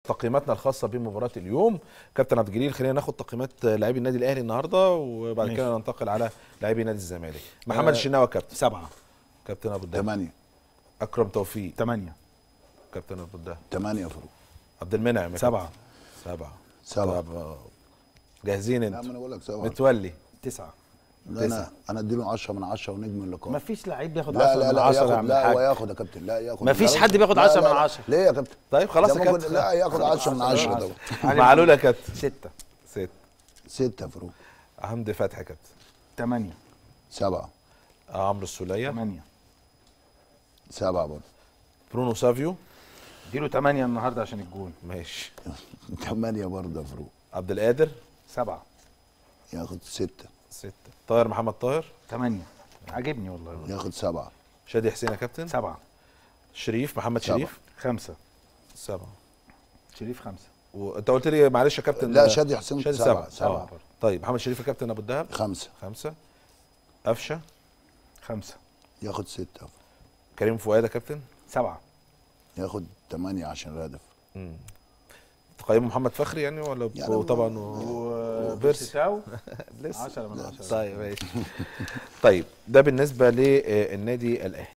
تقييماتنا الخاصه بمباراه اليوم كابتن عبد الجليل خلينا ناخد تقييمات لاعبي النادي الاهلي النهارده وبعد ماشي. كده ننتقل على لاعبي نادي الزمالك محمد آه، الشناوي كابتن سبعة كابتن ابو الدهب ثمانية اكرم توفيق ثمانية كابتن ابو الدهب ثمانية فروق عبد المنعم يا سبعة كابتن. سبعه سبعة. طب، آه، جاهزين لا ما انتوا انا بقول لك سبعة متولي تسعة لا انا انا اديله 10 من 10 ونجم اللقاء ما فيش لعيب بياخد لا 10 لا من لا 10 يا ياخد عم لا هو الحاج ياخد يا كابتن لا ياخد ما فيش لا، حد بياخد لا، 10 لا، من لا. 10. ليه يا كابتن طيب خلاص ده يا ممكن- كابتن لا ياخد 10 من 10 طبعا علي معلول يا كابتن ستة ست ستة فروق حمدي فتحي يا كابتن ثمانية سبعة آه، عمرو السوليه ثمانية سبعة برضه برونو سافيو اديله ثمانية النهاردة عشان الجون ماشي ثمانية برضه فروق عبد القادر سبعة ياخد ستة ستة طاهر محمد طاهر ثمانية عاجبني والله ياخد سبعة شادي حسين يا كابتن سبعة شريف محمد سبعة. شريف خمسة سبعة شريف خمسة وانت قلت لي معلش يا كابتن لا، آه، شادي حسين شادي سبعة. سبعة سبعة آه. برضه. طيب محمد شريف يا كابتن ابو الدهب خمسة خمسة قفشه خمسة ياخد ستة كريم فؤاد يا كابتن سبعة ياخد ثمانية عشان رادف تقييم محمد فخري يعني ولا يعني طبعا و... وبيرسي تاو لسه 10 من 10 طيب ماشي طيب ده بالنسبه للنادي الاهلي